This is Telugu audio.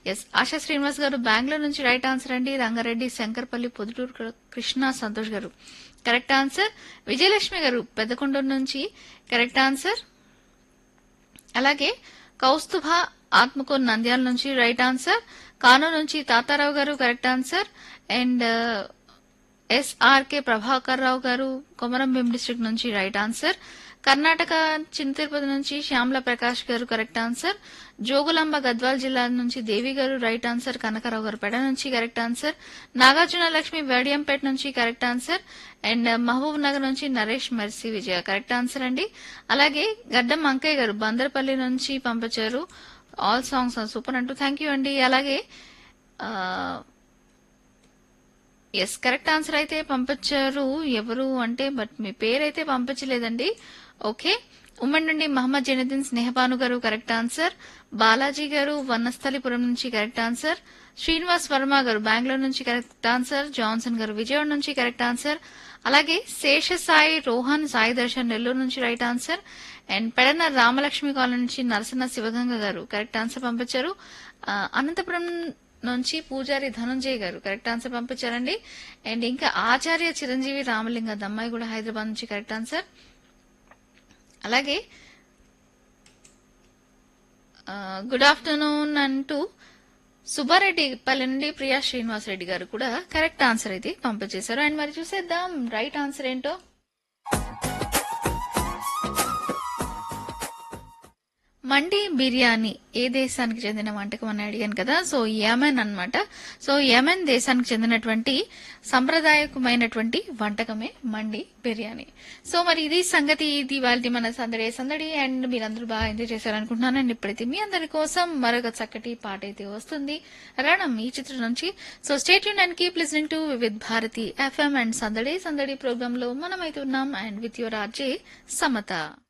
ఎస్ ఆశా శ్రీనివాస్ గారు బెంగళూరు నుంచి రైట్ ఆన్సర్ అండి రంగారెడ్డి శంకర్పల్లి పొదుటూరు కృ- కృష్ణ సంతోష్ గారు కరెక్ట్ ఆన్సర్ విజయలక్ష్మి గారు పెద్దకొండూరు నుంచి కరెక్ట్ ఆన్సర్ అలాగే కౌస్తుభ ఆత్మకూరు నంద్యాల నుంచి రైట్ ఆన్సర్ కానూరు నుంచి Tatarao garu correct answer and SRK Prabhakar Rao garu Komaram Bheem district నుంచి రైట్ ఆన్సర్ కర్ణాటక చిన్న తిరుపతి నుంచి శ్యామల ప్రకాష్ గారు కరెక్ట్ ఆన్సర్ జోగులాంబ గద్వాల్ జిల్లా నుంచి దేవి గారు రైట్ ఆన్సర్ కనకరావు గారు పెడ నుంచి కరెక్ట్ ఆన్సర్ నాగార్జున లక్ష్మి వేడియంపేట నుంచి correct answer and Mahbubnagar నుంచి Naresh Mercy Vijaya correct answer అండి అలాగే గడ్డం అంకయ్య గారు బందరపల్లి నుంచి పంపించారు ఆల్ సాంగ్స్ సూపర్ అంటూ థ్యాంక్ యూ అండి అలాగే ఆ, ఎస్ కరెక్ట్ ఆన్సర్ అయితే పంపించారు ఎవరు అంటే బట్ మీ పేరైతే పంపించలేదండి ఓకే ఉమ్మడి నుండి మహమ్మద్ జైనుద్దీన్ స్నేహపాను గారు కరెక్ట్ ఆన్సర్ బాలాజీ గారు వనస్థలిపురం నుంచి కరెక్ట్ ఆన్సర్ శ్రీనివాస్ వర్మ గారు బెంగళూరు నుంచి కరెక్ట్ ఆన్సర్ జాన్సన్ గారు విజయవాడ నుంచి కరెక్ట్ ఆన్సర్ అలాగే శేష సాయి రోహన్ సాయి దర్శన్ నెల్లూరు నుంచి right answer and Pedana Ramalakshmi colony నుంచి నరసన్న శివగంగ గారు కరెక్ట్ ఆన్సర్ పంపించారు ఆ, అనంతపురం నుంచి పూజారి ధనుంజయ్ గారు కరెక్ట్ ఆన్సర్ పంపించారండి అండ్ ఇంకా ఆచార్య చిరంజీవి రామలింగ దమ్మాయి కూడా హైదరాబాద్ నుంచి కరెక్ట్ ఆన్సర్ అలాగే ఆ, గుడ్ ఆఫ్టర్నూన్ అంటూ సుబ్బారెడ్డి పల్లె నుండి ప్రియా శ్రీనివాస్ రెడ్డి గారు కూడా కరెక్ట్ ఆన్సర్ అయితే పంపించేశారు అండ్ మరి చూసేద్దాం రైట్ ఆన్సర్ ఏంటో మండి బిర్యానీ ఏ దేశానికి చెందిన వంటకం అని అడిగాను కదా సో యమెన్ అన్నమాట సో యమెన్ దేశానికి చెందినటువంటి సంప్రదాయకమైనటువంటి వంటకమే మండి బిర్యానీ సో మరి ఇది సంగతి ఇది వాళ్ళ మన సందడి సందడి అండ్ మీరందరూ బాగా ఎంజాయ్ చేశారనుకుంటున్నాను అండ్ ఇప్పుడైతే మీ అందరి కోసం మరొక చక్కటి పాట అయితే వస్తుంది రణం ఈ చిత్రం నుంచి సో స్టేట్ యూన్ and keep listening to with Bharati FM and సందడి సందడి ప్రోగ్రామ్ లో మనమైతే ఉన్నాం and with your RJ Samata